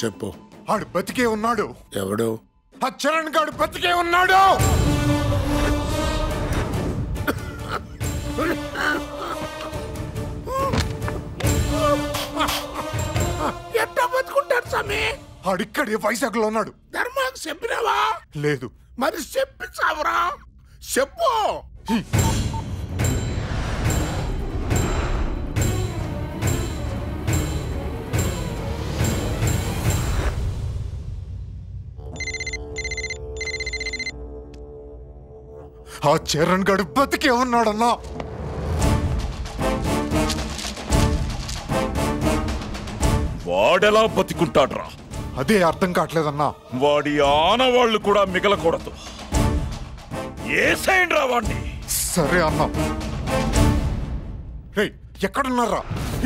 చెప్పు ఆడు బతికే ఉన్నాడు ఎవడు ఆ చరణ్ గాడు బతికే ఉన్నాడు ఎట్టా బతుకుంటాడు స్వామి ఆడిక్కడే వైజాగ్ లో ఉన్నాడు ధర్మాకు చెప్పినావా లేదు మరి చెప్పి చావరా చెప్పు ఆ చరణ్ గాడు బతికే ఉన్నాడన్నా వాడెలా బతికుంటాడ్రా అదే అర్థం కావట్లేదన్నా వాడి ఆనవాళ్ళు కూడా మిగలకూడదు ఏసేయండిరా వాడిని సరే అన్నా రే ఎక్కడున్నారా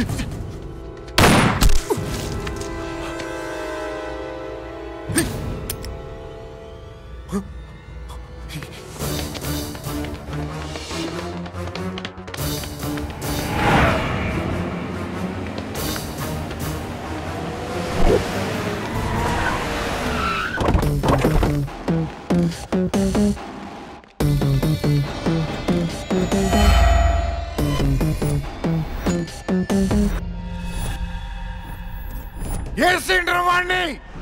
ఏసేండ్రా వాణ్ణి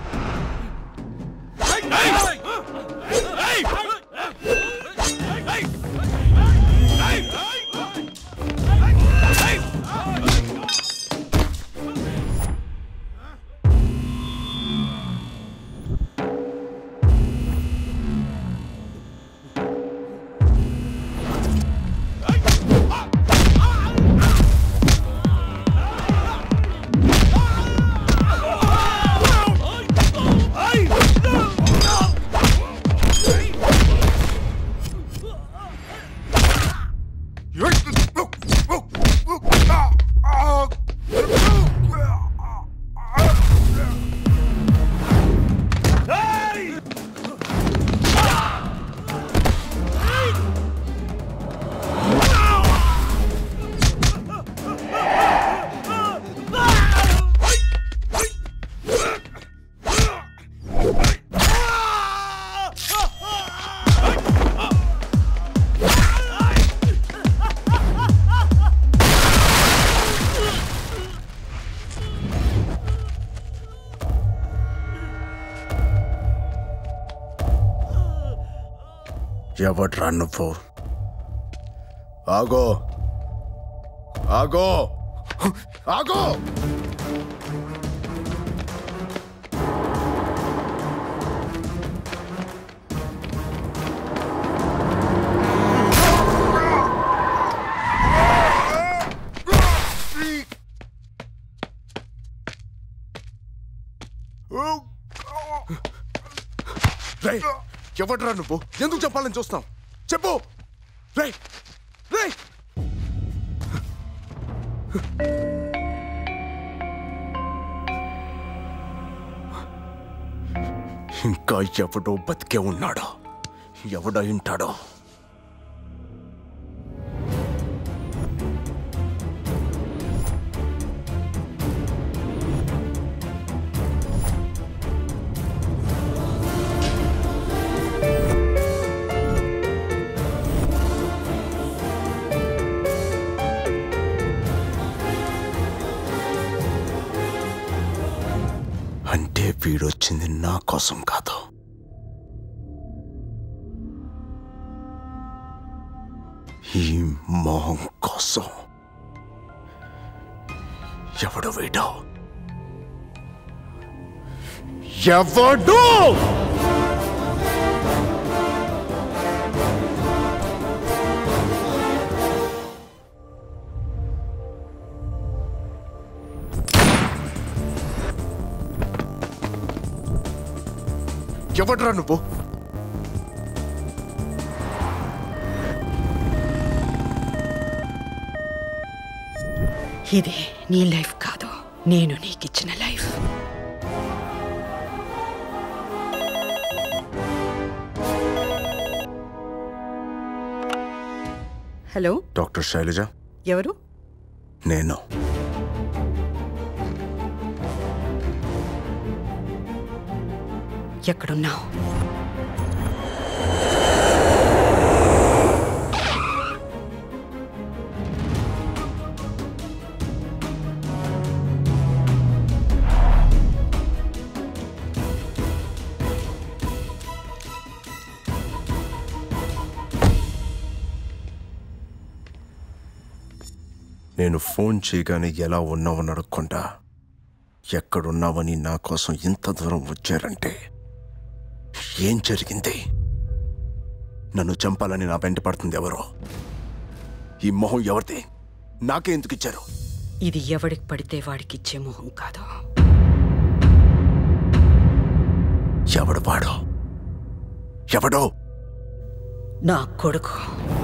ఎవడ్రా నువ్వు ఆగో ఆగో ఆగో రే ఎవడ్రా నువ్వు ఎందుకు చెప్పాలని చూస్తున్నావు చెప్పు రే రే ఇంకా ఎవడో బతికే ఉన్నాడో ఎవడో వింటాడో అంటే వీడొచ్చింది నా కోసం కాదు ఈ మొహం కోసం ఎవడు వీడో ఎవడు ఎవడ్రా నువ్వు ఇది నీ లైఫ్ కాదు నేను నీకిచ్చిన లైఫ్ హలో డాక్టర్ శైలజ ఎవరు నేను ఎక్కడున్నావు నేను ఫోన్ చేయగానే ఎలా ఉన్నావని అడగకుండా ఎక్కడున్నావని నా కోసం ఇంత దూరం వచ్చారంటే ఏం జరిగింది నన్ను చంపాలని నా వెంట పడుతుంది ఎవరో ఈ మొహం ఎవరిది నాకే ఎందుకు ఇచ్చారు ఇది ఎవడికి పడితే వాడికి ఇచ్చే మొహం కాదు ఎవడు వాడో ఎవడో నా కొడుకు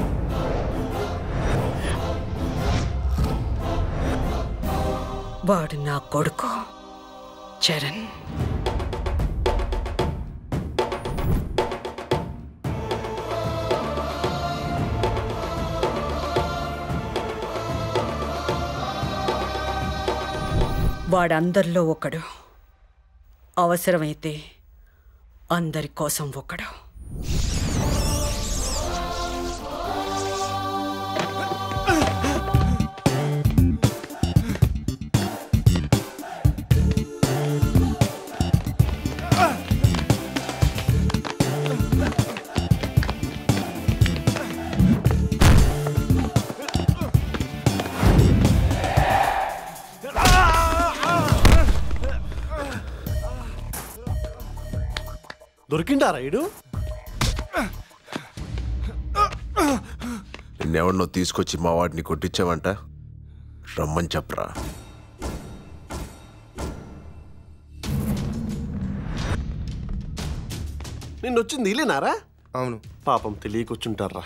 వాడు నా కొడుకు చరణ్ వాడందరిలో ఒకడు అవసరమైతే అందరి కోసం ఒకడు దొరికిండా రైడు నిన్నెవరినో తీసుకొచ్చి మా వాడిని కొట్టించావంట రమ్మని చెప్పరా నిన్న వచ్చింది వీలేనారా అవును పాపం తెలియకొచ్చుంటారా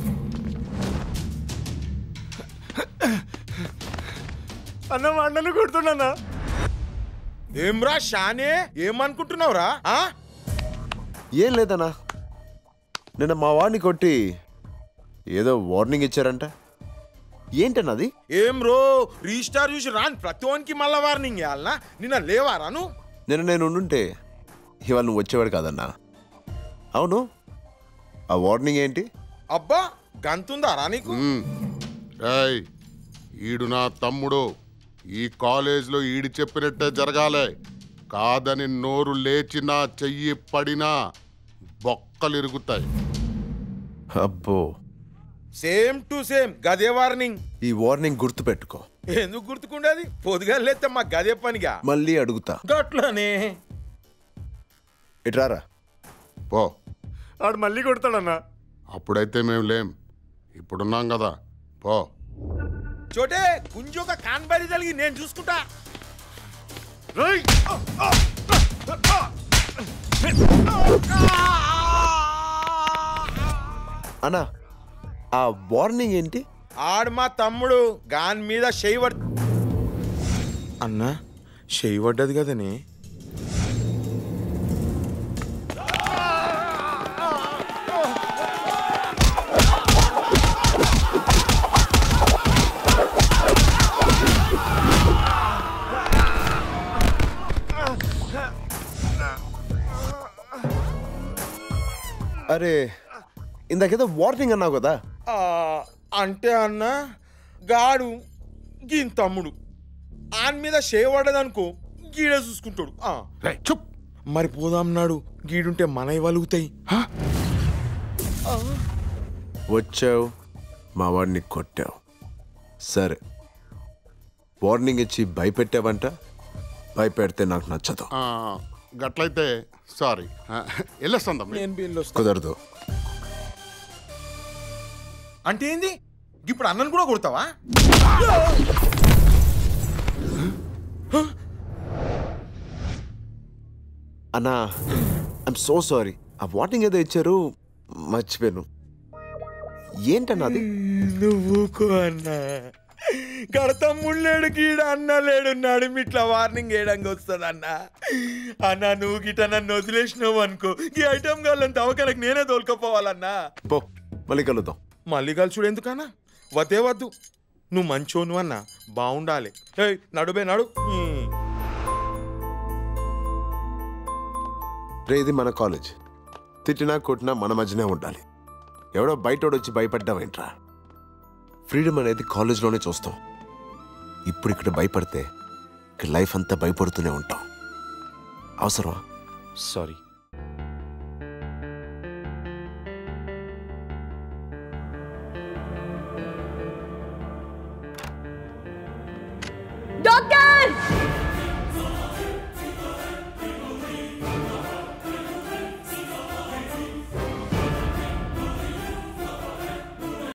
అన్న మండలు కొడుతున్నా ఏమ్రా షానే ఏమనుకుంటున్నావురా ఆ? ఏం లేదన్నా నిన్న మా వాడిని కొట్టి ఏదో వార్నింగ్ ఇచ్చారంట ఏంటన్నది ఏం రో రీస్టార్ చూసి రాని ప్రతి ఒనికి మళ్ళా వార్నింగ్ ఇవ్వాలనా నిన్న లేవారాను నిన్న నేను ఉండుంటే ఇవాళ నువ్వు వచ్చేవాడు కాదన్నా అవును ఆ వార్నింగ్ ఏంటి అబ్బా గంతుందారా నీకు ఏయ్ ఈడు నా తమ్ముడు ఈ కాలేజ్లో ఈడు చెప్పినట్టే జరగాలి కాదని నోరు లేచినా చెయ్యి పడినా బొక్కలు ఇరుగుతాయి అబ్బో సేమ్ టు సేమ్ గదే వార్నింగ్ ఈ వార్నింగ్ గుర్తుపెట్టుకో ఎందుకు గుర్తుకుండేది పొద్దుగా లేతే మా గదే పనిగా మళ్ళీ అడుగుతా గట్లనే ఇట్రారా పో ఆడు మళ్ళీ కొడతాడన్నా అప్పుడైతే మేము లేం ఇప్పుడున్నాం కదా పో చోటే గుంజొక కాన్బరి తలిగి నేను చూసుకుంటా అన్నా ఆ వార్నింగ్ ఏంటి ఆడు మా తమ్ముడు గాన్ మీద చేయబడి అన్నా చేయబడ్డది కదనే అరే ఇందాకేదో వార్నింగ్ అన్నావు కదా ఆ, అంటే అన్న గాడు గీన్ తమ్ముడు ఆన్ మీద చేయబడ్డదనుకో గీడే చూసుకుంటాడు ఆ, రేయ్, చుప్ మరి పోదాం నాడు గీడుంటే మనవి వలుగుతాయి వచ్చావు మా వాడిని కొట్టావు సరే వార్నింగ్ ఇచ్చి భయపెట్టావంట భయపెడితే నాకు నచ్చదు ఆ, గట్లయితే సారీ వెళ్ళొస్తాం తమ్మి నేను బిల్లు వస్తా కుదరదు అంటే ఏంది ఇప్పుడు అన్నను కూడా కొడతావా అన్నా ఐఎమ్ సో సారీ ఆ వార్నింగ్ ఏదో ఇచ్చారు మర్చిపోయాను ఏంటన్నది నువ్వుకో అన్న కడతమ్ముడు లేడు గీడ అన్న లేడు నడుము ఇట్లా వార్నింగ్ వేయడానికి వస్తుంది అన్న అన్న నువ్వు గిట్ట నన్ను వదిలేసినావు అనుకో ఈ ఐటమ్ గాళ్ళని తవ్వకలకు నేనే తోలుకపోవాలన్నా పో మళ్ళీ కలుద్దాం మళ్ళీ కలుసుడు ఎందుకన్నా వద్దే వద్దు నువ్వు మంచోను అన్న బాగుండాలి ఏయ్ నడుబే నడు హ్మ్. రే ఇది మన కాలేజ్ తిట్టినా కొట్టినా మన మధ్యనే ఉండాలి ఎవడో బయటోడు వచ్చి భయపడ్డావేంట్రా ఫ్రీడమ్ అనేది కాలేజ్లోనే చూస్తాం ఇప్పుడు ఇక్కడ భయపడితే ఇక లైఫ్ అంతా భయపడుతూనే ఉంటాం అవసరమా సారీ డాక్టర్